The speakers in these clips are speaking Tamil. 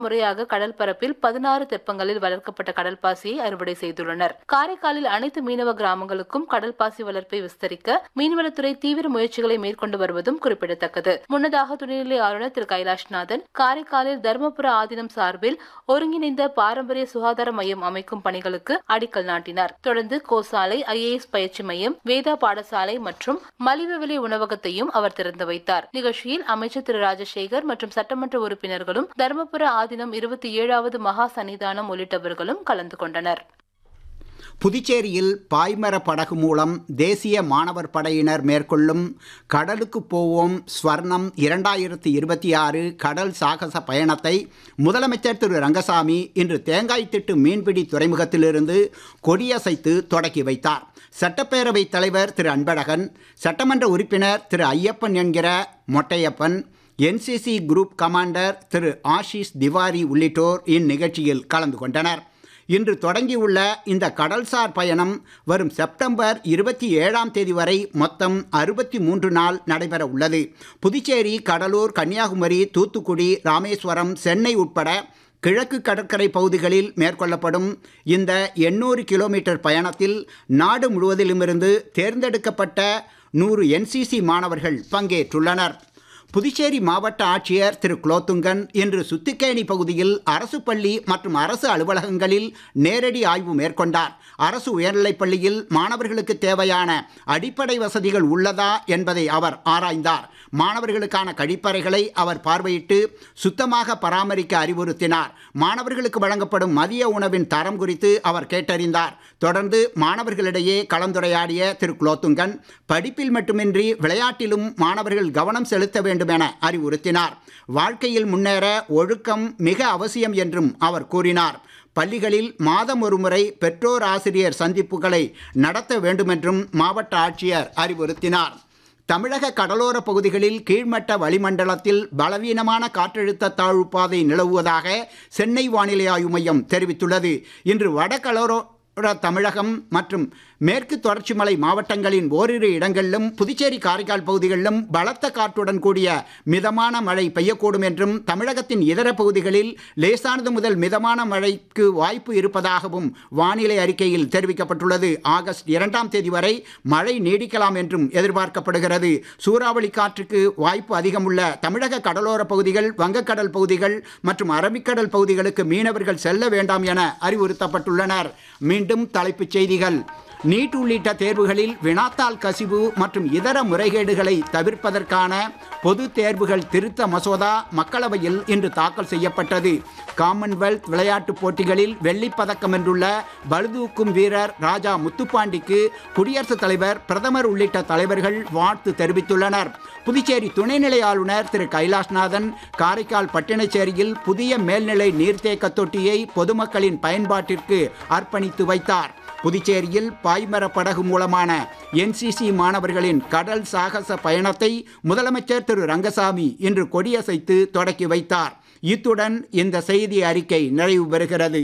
முறையாக கடல் பரப்பில் பதினாறு தெப்பங்களில் வளர்க்கப்பட்ட கடல் பாசியை அறுவடை செய்துள்ளனர் காரைக்காலில் அனைத்து மீனவ கிராமங்களுக்கும் கடல் பாசி வளர்ப்பை விஸ்தரிக்க மீன்வளத்துறை தீவிர முயற்சிகளை மேற்கொண்டு வருவதும் குறிப்பிடத்தக்கது முன்னதாக துணைநிலை ஆளுநர் திரு கைலாஷ்நாதன் காரைக்காலில் தருமபுர ஆதீனம் சார்பில் ஒருங்கிணைந்த பாரம்பரிய சுகாதார மையம் அமைக்கும் பணிகளுக்கு அடிக்கல் நாட்டினார் தொடர்ந்து கோசாலை ஐஏஎஸ் பயிற்சி மையம் வேதா பாடசாலை மற்றும் மலிவு விலை உணவகத்தையும் அவர் திறந்து வைத்தார் நிகழ்ச்சியில் அமைச்சர் திரு ராஜசேகர் மற்றும் சட்டமன்ற உறுப்பினர்களும் தருமபுர ஆதீனம் இருபத்தி ஏழாவது மகா சன்னிதானம் உள்ளிட்டவர்களும் கலந்து கொண்டனர் புதுச்சேரியில் பாய்மர படகு மூலம் தேசிய மாணவர் படையினர் மேற்கொள்ளும் கடலுக்கு போவோம் ஸ்வர்ணம் இரண்டாயிரத்தி இருபத்தி ஆறு கடல் சாகச பயணத்தை முதலமைச்சர் திரு ரங்கசாமி இன்று தேங்காய்த்திட்டு மீன்பிடி துறைமுகத்திலிருந்து கொடியசைத்து தொடக்கி வைத்தார் சட்டப்பேரவைத் தலைவர் திரு அன்பழகன் சட்டமன்ற உறுப்பினர் திரு ஐயப்பன் என்கிற Mottaiyappan NCC group commander Thiru Ashish Tiwari உள்ளிட்டோர் இந்நிகழ்ச்சியில் கலந்து கொண்டனர் இன்று தொடங்கியுள்ள இந்த கடல்சார் பயணம் வரும் செப்டம்பர் இருபத்தி ஏழாம் தேதி வரை மொத்தம் அறுபத்தி மூன்று நாள் நடைபெற உள்ளது புதுச்சேரி கடலூர் கன்னியாகுமரி தூத்துக்குடி ராமேஸ்வரம் சென்னை உட்பட கிழக்கு கடற்கரை பகுதிகளில் மேற்கொள்ளப்படும் இந்த எண்ணூறு கிலோமீட்டர் பயணத்தில் நாடு முழுவதிலுமிருந்து தேர்ந்தெடுக்கப்பட்ட நூறு என்சிசி மாணவர்கள் பங்கேற்றுள்ளனர் புதுச்சேரி மாவட்ட ஆட்சியர் திரு குலோத்துங்கன் இன்று சுத்திக்கேணி பகுதியில் அரசு பள்ளி மற்றும் அரசு அலுவலகங்களில் நேரடி ஆய்வு மேற்கொண்டார் அரசு உயர்நிலைப் பள்ளியில் மாணவர்களுக்கு தேவையான அடிப்படை வசதிகள் உள்ளதா என்பதை அவர் ஆராய்ந்தார் மாணவர்களுக்கான கழிப்பறைகளை அவர் பார்வையிட்டு சுத்தமாக பராமரிக்க அறிவுறுத்தினார் மாணவர்களுக்கு வழங்கப்படும் மதிய உணவின் தரம் குறித்து அவர் கேட்டறிந்தார் தொடர்ந்து மாணவர்களிடையே கலந்துரையாடிய திரு குலோத்துங்கன் படிப்பில் மட்டுமின்றி விளையாட்டிலும் மாணவர்கள் கவனம் செலுத்த வேண்டும் என அறிவுறுத்தினார் வாழ்க்கையில் முன்னேற ஒழுக்கம் மிக அவசியம் என்றும் அவர் கூறினார் பள்ளிகளில் மாதம் ஒருமுறை பெற்றோர் ஆசிரியர் சந்திப்புகளை நடத்த வேண்டுமென்றும் மாவட்ட ஆட்சியர் அறிவுறுத்தினார் தமிழக கடலோர பகுதிகளில் கீழ்மட்ட வளிமண்டலத்தில் பலவீனமான காற்றழுத்த தாழ்வு பாதை நிலவுவதாக சென்னை வானிலை ஆய்வு மையம் தெரிவித்துள்ளது இன்று வடகடலோர தமிழகம் மற்றும் மேற்கு தொடர்ச்சி மலை மாவட்டங்களின் ஓரிரு இடங்களிலும் புதுச்சேரி காரைக்கால் பகுதிகளிலும் பலத்த காற்றுடன் கூடிய மிதமான மழை பெய்யக்கூடும் என்றும் தமிழகத்தின் இதர பகுதிகளில் லேசானது முதல் மிதமான மழைக்கு வாய்ப்பு இருப்பதாகவும் வானிலை அறிக்கையில் தெரிவிக்கப்பட்டுள்ளது ஆகஸ்ட் இரண்டாம் தேதி வரை மழை நீடிக்கலாம் என்றும் எதிர்பார்க்கப்படுகிறது சூறாவளி காற்றுக்கு வாய்ப்பு அதிகமுள்ள தமிழக கடலோர பகுதிகள் வங்கக்கடல் பகுதிகள் மற்றும் அரபிக்கடல் பகுதிகளுக்கு மீனவர்கள் செல்ல வேண்டாம் என அறிவுறுத்தப்பட்டுள்ளனர் மீண்டும் தலைப்புச் செய்திகள் நீட் உள்ளிட்ட தேர்வுகளில் வினாத்தாள் கசிவு மற்றும் இதர முறைகேடுகளை தவிர்ப்பதற்கான பொது தேர்வுகள் திருத்த மசோதா மக்களவையில் இன்று தாக்கல் செய்யப்பட்டது காமன்வெல்த் விளையாட்டுப் போட்டிகளில் வெள்ளிப் பதக்கம் வென்றுள்ள பளுதூக்கும் வீரர் ராஜா முத்துப்பாண்டிக்கு குடியரசுத் தலைவர் பிரதமர் உள்ளிட்ட தலைவர்கள் வாழ்த்து தெரிவித்துள்ளனர் புதுச்சேரி துணைநிலை ஆளுநர் திரு கைலாஷ்நாதன் காரைக்கால் பட்டினச்சேரியில் புதிய மேல்நிலை நீர்த்தேக்க தொட்டியை பொதுமக்களின் பயன்பாட்டிற்கு அர்ப்பணித்து வைத்தார் புதுச்சேரியில் பாய்மர படகு மூலமான என்சிசி மாணவர்களின் கடல் சாகச பயணத்தை முதலமைச்சர் திரு ரங்கசாமி இன்று கொடியசைத்து தொடக்கி வைத்தார் இத்துடன் இந்த செய்தி அறிக்கை நிறைவு பெறுகிறது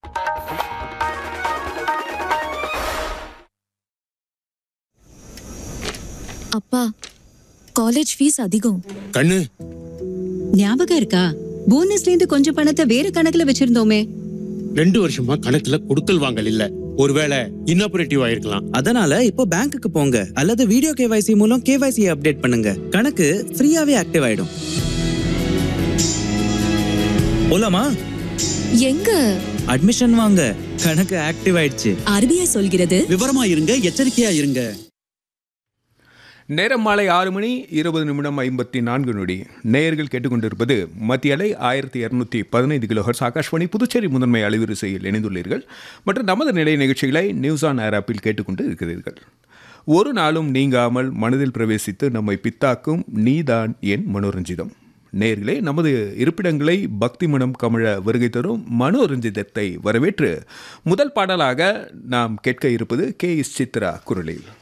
அப்பா காலேஜ் ஃபீஸ் அதிகம் கண்ணு ஞாபகம் இருக்கா போனஸ்ல இருந்து கொஞ்சம் பணத்தை வேற கணக்குல வச்சிருந்தோமே ரெண்டு வருஷமா கணக்குல கொடுக்கல் வாங்கல் இல்ல ஒருவேளை இன்னாபரேட்டிவ் ஆயிருக்கலாம் அதனால இப்போ பேங்க்குக்கு போங்க அல்லது வீடியோ கேவைசி மூலம் கேவைசி அப்டேட் பண்ணுங்க கணக்கு ஃப்ரீயாவே ஆக்டிவ் ஆயிடும் போலாமா எங்க அட்மிஷன் வாங்க கணக்கு ஆக்டிவ் ஆயிடுச்சு ஆர்பிஐ சொல்கிறது விவரமா இருங்க எச்சரிக்கையா இருங்க நேரம் மாலை ஆறு மணி இருபது நிமிடம் ஐம்பத்தி நான்கு நொடி நேயர்கள் கேட்டுக்கொண்டிருப்பது மத்திய அலை ஆயிரத்தி இரநூத்தி பதினைந்து கிலோஹர்ஸ் ஆகாஷ்வாணி புதுச்சேரி முதன்மை அலைவரிசையில் இணைந்துள்ளீர்கள் மற்றும் நமது நிலை நிகழ்ச்சிகளை நியூஸ் ஆன் ஏர் ஆப்பில் கேட்டுக்கொண்டு இருக்கிறீர்கள் ஒரு நாளும் நீங்காமல் மனதில் பிரவேசித்து நம்மை பித்தாக்கும் நீதான் என் மனோரஞ்சிதம் நேர்களே நமது இருப்பிடங்களை பக்தி மனம் கமழ வருகை தரும் மனோரஞ்சிதத்தை வரவேற்று முதல் பாடலாக நாம் கேட்க இருப்பது கே எஸ் சித்ரா குரலில்